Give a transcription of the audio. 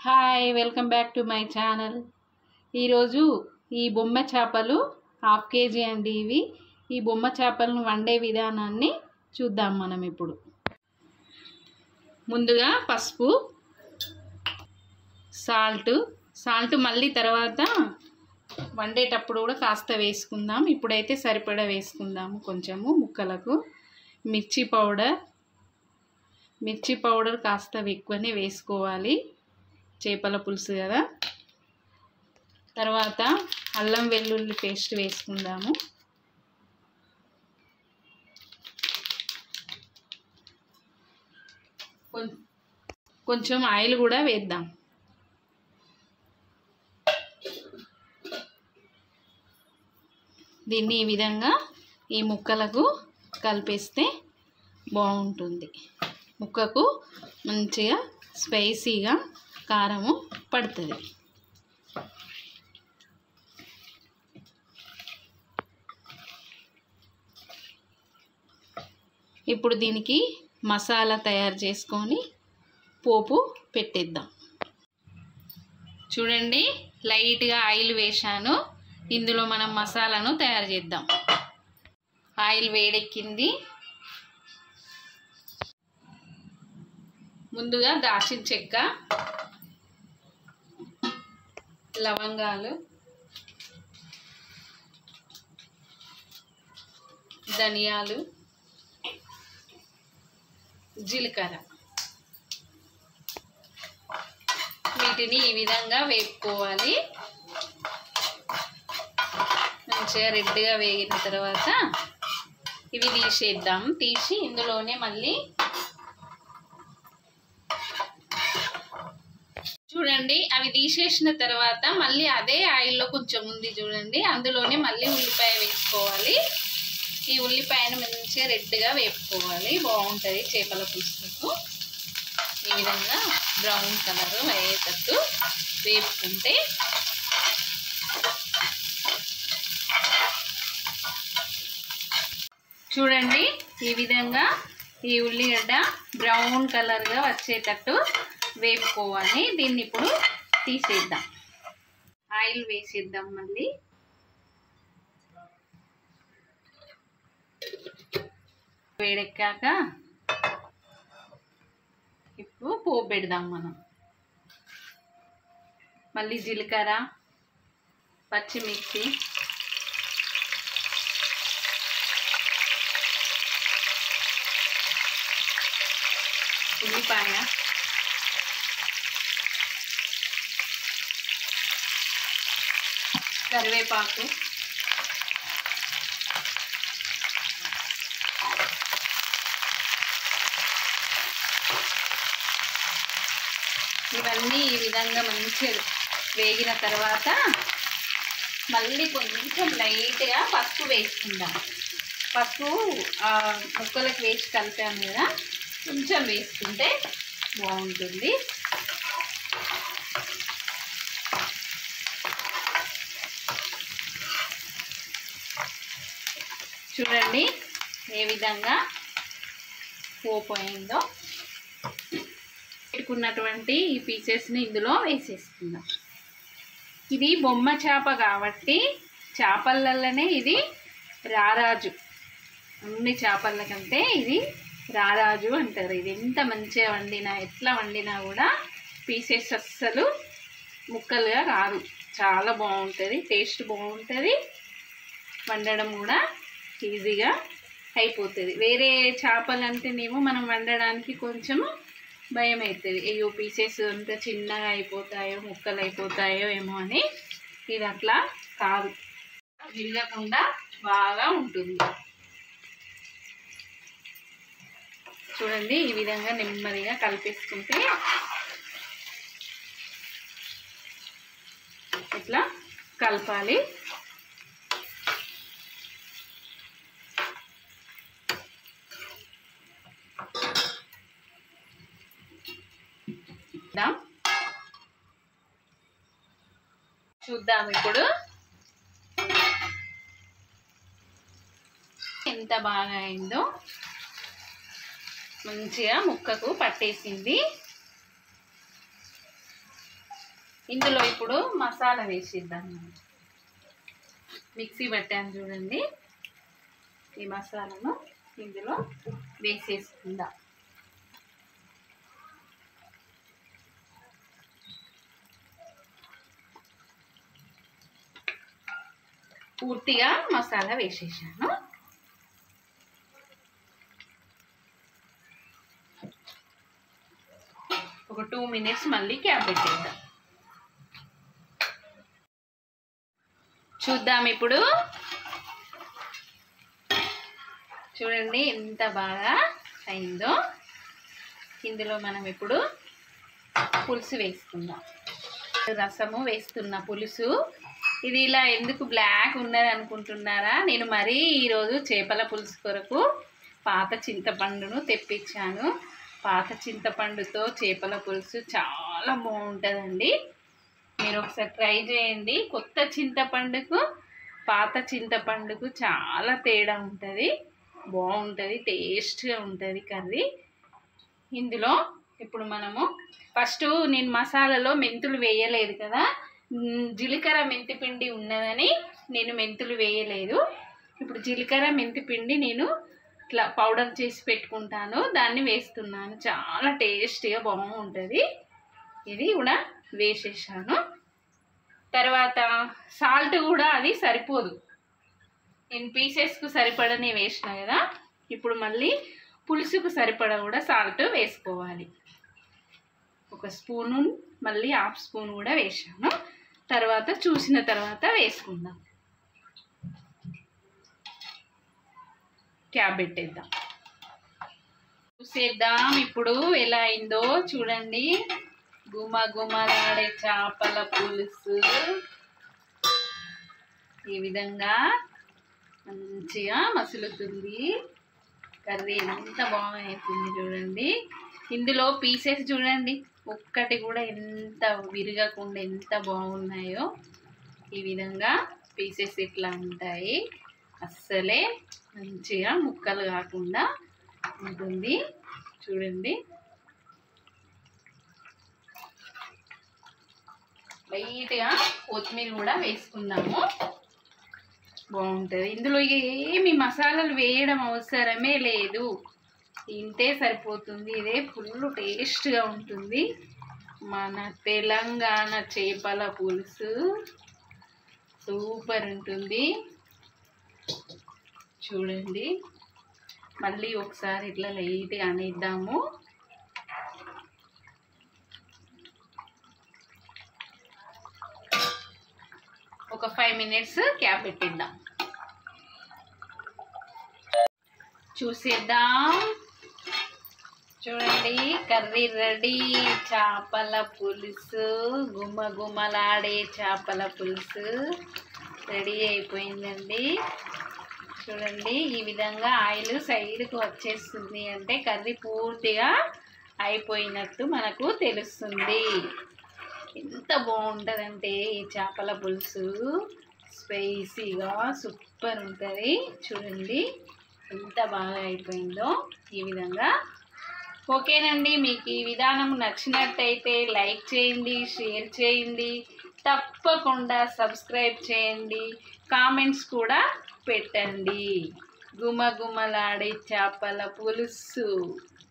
hi welcome back to my channel ఈరోజు ఈ బొమ్మ చేపలు హాఫ్ కేజీ అండి ఇవి ఈ బొమ్మ చేపలను వండే విధానాన్ని చూద్దాం మనం ఇప్పుడు ముందుగా పసుపు సాల్ట్ సాల్ట్ మళ్ళీ తర్వాత వండేటప్పుడు కూడా కాస్త వేసుకుందాం ఇప్పుడైతే సరిపడా వేసుకుందాము కొంచెము ముక్కలకు మిర్చి పౌడర్ మిర్చి పౌడర్ కాస్త ఎక్కువనే వేసుకోవాలి చేపల పులుసు కదా తర్వాత అల్లం వెల్లుల్లి పేస్ట్ వేసుకుందాము కొం- కొంచెం ఆయిల్ కూడా వేద్దాం దీన్ని ఈ విధంగా ఈ ముక్కలకు కలిపేస్తే బాగుంటుంది ముక్కకు మంచిగా స్పైసీగా కారము పడుతుంది ఇప్పుడు దీనికి మసాలా తయారు చేసుకొని పోపు పెట్టేద్దాం చూడండి లైట్గా ఆయిల్ వేశాను ఇందులో మనం మసాలాను తయారు చేద్దాం ఆయిల్ వేడెక్కింది ముందుగా దాచిన చెక్క లవంగాలు ధనియాలు జీలకర్ర వీటిని ఈ విధంగా వేపుకోవాలి మంచిగా రెడ్గా వేగిన తర్వాత ఇవి తీసేద్దాం తీసి ఇందులోనే మళ్ళీ చూడండి అవి తీసేసిన తర్వాత మళ్ళీ అదే ఆయిల్లో కొంచెం ఉంది చూడండి అందులోనే మళ్ళీ ఉల్లిపాయ వేసుకోవాలి ఈ ఉల్లిపాయను మంచిగా రెడ్గా వేపుకోవాలి బాగుంటుంది చేపల పులుసుకు ఈ విధంగా బ్రౌన్ కలర్ అయ్యేటట్టు వేపుకుంటే చూడండి ఈ విధంగా ఈ ఉల్లిగడ్డ బ్రౌన్ కలర్గా వచ్చేటట్టు వేపుకోవాలి దీన్ని ఇప్పుడు తీసేద్దాం ఆయిల్ వేసేద్దాం మళ్ళీ వేడెక్కాక ఇప్పుడు పోపు పెడదాం మనం మళ్ళీ జీలకర్ర పచ్చిమిర్చి ఉల్లిపాయ కరివేపాకు ఇవన్నీ ఈ విధంగా మంచిగా వేగిన తర్వాత మళ్ళీ కొంచెం లైట్గా పసుపు వేసుకుందాం పసుపు ఆ ముక్కలకు వేసి కలిపాము కదా కొంచెం వేసుకుంటే బాగుంటుంది చూడండి ఏ విధంగా పోయిందో పెట్టుకున్నటువంటి ఈ పీసెస్ని ఇందులో వేసేసుకుందాం ఇది బొమ్మ చేప కాబట్టి చేపలలోనే ఇది రారాజు అన్ని చేపల కంటే ఇది రారాజు అంటారు ఇది ఎంత మంచిగా వండినా ఎట్లా వండినా కూడా పీసెస్ అస్సలు ముక్కలుగా రాదు చాలా బాగుంటుంది టేస్ట్ బాగుంటుంది వండడం కూడా ఈజీగా అయిపోతుంది వేరే చేపలు అంటేనేమో మనం వండడానికి కొంచెము భయం అవుతుంది అయ్యో పీసెస్ అంత చిన్నగా అయిపోతాయో ముక్కలు అయిపోతాయో ఏమో అని ఇది అట్లా కాదు విరగకుండా బాగా ఉంటుంది చూడండి ఈ విధంగా నెమ్మదిగా కలిపేసుకుంటే ఇట్లా కలపాలి చూద్దాం చూద్దాం ఇప్పుడు ఎంత బాగా అయిందో మంచిగా ముక్కకు పట్టేసింది ఇందులో ఇప్పుడు మసాలా వేసిద్దాం మిక్సీ పట్టాను చూడండి ఈ మసాలాను ఇందులో వేసేసుకుందాం పూర్తిగా మసాలా వేసేసాను ఒక టూ మినిట్స్ మళ్ళీ క్యాప్ పెట్టేద్దాం చూద్దాం ఇప్పుడు చూడండి ఎంత బాగా అయిందో ఇందులో మనం ఇప్పుడు పులుసు వేసుకుందాం రసము వేస్తున్న పులుసు ఇది ఇలా ఎందుకు బ్లాక్ ఉన్నది అనుకుంటున్నారా నేను మరీ ఈరోజు చేపల పులుసు కొరకు పాత చింతపండును తెప్పించాను పాత చింతపండుతో చేపల పులుసు చాలా బాగుంటుందండి మీరు ఒకసారి ట్రై చేయండి కొత్త చింతపండుకు పాత చింతపండుకు చాలా తేడా ఉంటుంది బాగుంటుంది టేస్ట్గా ఉంటుంది కర్రీ ఇందులో ఇప్పుడు మనము ఫస్ట్ నేను మసాలాలో మెంతులు వేయలేదు కదా మ్, జీలకర్ర మెంతి పిండి ఉన్నదని నేను మెంతులు వేయలేదు ఇప్పుడు జీలకర్ర మెంతి పిండి నేను ఇట్లా పౌడర్ చేసి పెట్టుకుంటాను దాన్ని వేస్తున్నాను చాలా టేస్టీగా బాగుంటుంది ఇది కూడా వేసేసాను తర్వాత సాల్ట్ కూడా అది సరిపోదు నేను పీసెస్కు సరిపడనే వేసిన కదా ఇప్పుడు మళ్ళీ పులుసుకు సరిపడ కూడా సాల్ట్ వేసుకోవాలి ఒక స్పూను మళ్ళీ హాఫ్ స్పూన్ కూడా వేసాను తర్వాత చూసిన తర్వాత వేసుకుందాం క్యాబ్ పెట్టేద్దాం చూసేద్దాం ఇప్పుడు ఎలా అయిందో చూడండి గుమ గుమలాడే చేపల పులుసు ఈ విధంగా మంచిగా మసులుతుంది కర్రీ ఎంత బాగుంది చూడండి ఇందులో పీసెస్ చూడండి ఒక్కటి కూడా ఎంత విరగకుండా ఎంత బాగున్నాయో ఈ విధంగా పీసెస్ ఇట్లా ఉంటాయి అస్సలే మంచిగా ముక్కలు కాకుండా ఉంటుంది చూడండి లైట్గా కొత్తిమీర కూడా వేసుకుందాము బాగుంటుంది ఇందులో ఇక ఏమి మసాలాలు వేయడం అవసరమే లేదు తింటే సరిపోతుంది ఇదే ఫుల్ టేస్ట్గా ఉంటుంది మన తెలంగాణ చేపల పులుసు సూపర్ ఉంటుంది చూడండి మళ్ళీ ఒకసారి ఇట్లా లైట్గా అనేద్దాము ఒక ఫైవ్ మినిట్స్ క్యాప్ పెట్టిద్దాం చూసేద్దాం చూడండి కర్రీ రెడీ చేపల పులుసు గుమ గుమలాడే చేపల పులుసు రెడీ అయిపోయిందండి చూడండి ఈ విధంగా ఆయిల్ సైడ్కి వచ్చేస్తుంది అంటే కర్రీ పూర్తిగా అయిపోయినట్టు మనకు తెలుస్తుంది ఎంత బాగుంటుందంటే ఈ చేపల పులుసు స్పైసీగా సూపర్ ఉంటుంది చూడండి ఎంత బాగా అయిపోయిందో ఈ విధంగా ఓకేనండి మీకు ఈ విధానం నచ్చినట్టయితే లైక్ చేయండి షేర్ చేయండి తప్పకుండా సబ్స్క్రైబ్ చేయండి కామెంట్స్ కూడా పెట్టండి గుమగుమలాడే చేపల పులుసు